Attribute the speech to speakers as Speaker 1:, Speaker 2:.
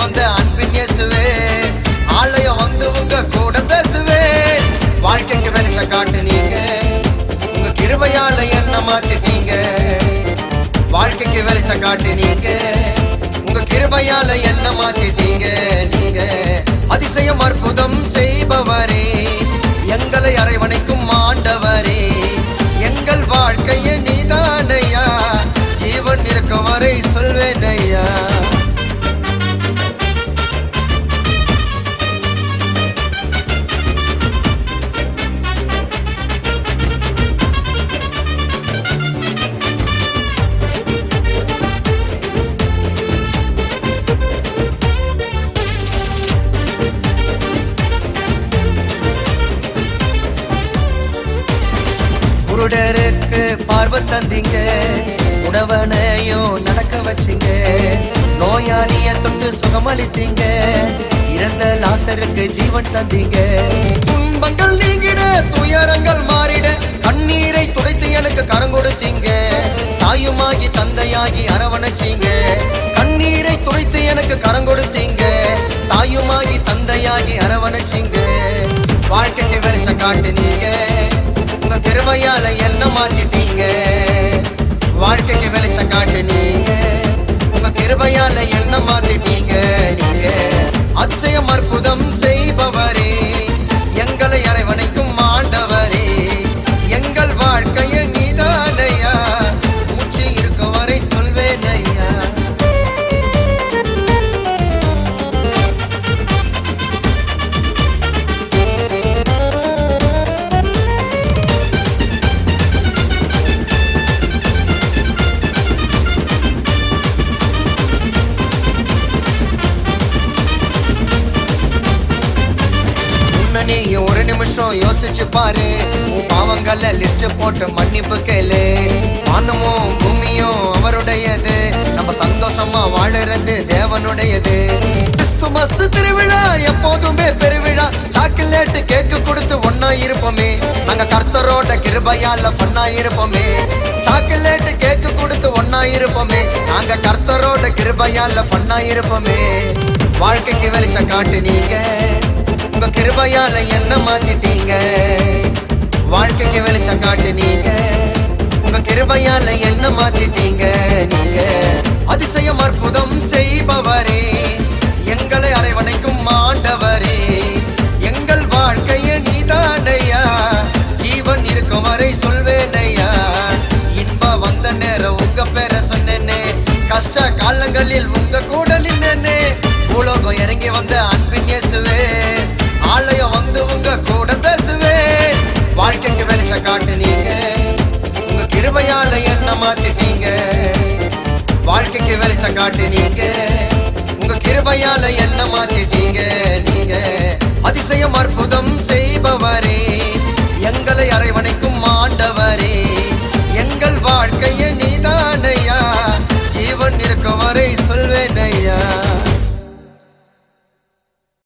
Speaker 1: வந்த அன்பின் இயேசுவே ஆலயம் வந்து உங்க கூட பேசுவேன் வாழ்க்கைக்கு வெளிச்சம் காட்டுனீங்க உங்க கிருபையால என்ன மாத்திட்டீங்க வாழ்க்கைக்கு வெளிச்சம் காட்டுனீங்க உங்க கிருபையால என்ன மாத்திட்டீங்க நீங்க அதிசயம் அற்புதம் செய்பவரே எங்களை அரவணைக்கும் ஆண்டவரே எங்கள் வாழ்க்கைய நீதானையா ஜீவன் இருக்கும் வரை சொல்வேனையா குருடருக்கு பார்வை தந்தீங்க உணவனையும் நடக்க வச்சீங்க நோயாளிய தொட்டு சுகமளித்தீங்க இறந்த லாசருக்கு ஜீவன் தந்தீங்க துன்பங்கள் நீங்கிட துயரங்கள் மாறிட கண்ணீரை துடைத்து எனக்கு கரம் கொடுத்தீங்க தாயுமாகி தந்தையாகி அரவணைச்சீங்க கண்ணீரை துடைத்து எனக்கு கரம் கொடுத்தீங்க தாயுமாகி தந்தையாகி அரவணைச்சீங்க வாழ்க்கைக்கு வெளிச்சம் காட்டுனீங்க உங்க கிருபையால என்ன மாத்திட்டீங்க வாழ்க்கைக்கு வெளிச்சம் காட்டுனீங்க உங்க கிருபையால என்ன மாத்திட்டீங்க நீங்க அதிசயம் அற்புதம் செய்பவரே எங்களை அரவணைக்கும் ஆண்டவரே எங்கள் வாழ்க்கைய நீதானையா மூச்சு இருக்கும் வரை சொல்வேனையா உன்னை நீ ஒரு நிமிஷம் யோசிச்சு பாரு உன் பாவங்கள லிஸ்ட் போட்டு மன்னிப்பு கேளு வானமும் பூமியும் அவருடையது நம்ம சந்தோஷமா வாழுறது தேவனுடையது கிறிஸ்துமஸ் திருவிழா எப்போதுமே பெருவிழா சாக்லேட் கேக்கு கொடுத்து ஒன்னா இருப்போமே நாங்க கர்த்தரோட கிருபையால ஃபன்னா இருப்போமே சாக்லேட் கேக்கு கொடுத்து ஒன்னா இருப்போமே நாங்க கர்த்தரோட கிருபையால ஃபன்னா இருப்போமே வாழ்க்கைக்கு வெளிச்சம் காட்டுனீங்க உங்க கிருபையால என்ன மாத்திட்டீங்க வாழ்க்கைக்கு வெளிச்சம் காட்டுனீங்க உங்க கிருபையால என்ன மாத்திட்டீங்க நீங்க அதிசயம் அற்புதம் செய்பவரே எங்களை அரவணைக்கும் ஆண்டவரே எங்கள் வாழ்க்கைய நீதானையா ஜீவன் இருக்கும் வரை சொல்வேனையா இன்ப வந்த நேரம் உங்க பேரை சொன்னேனே கஷ்ட காலங்களில் உங்க கூட நின்னேனே உலகம் இறங்கி வந்த அன்பின் இயேசுவே ஆலயம் வந்து உங்க கூட பேசுவேன் வாழ்க்கைக்கு வெளிச்சம் காட்டுனீங்க உங்க கிருபையால என்ன மாத்திட்டீங்க வாழ்க்கைக்கு வெளிச்சம் காட்டுனீங்க உங்க கிருபையால என்ன மாத்திட்டீங்க நீங்க அதிசயம் அற்புதம் செய்பவரே எங்களை அரவணை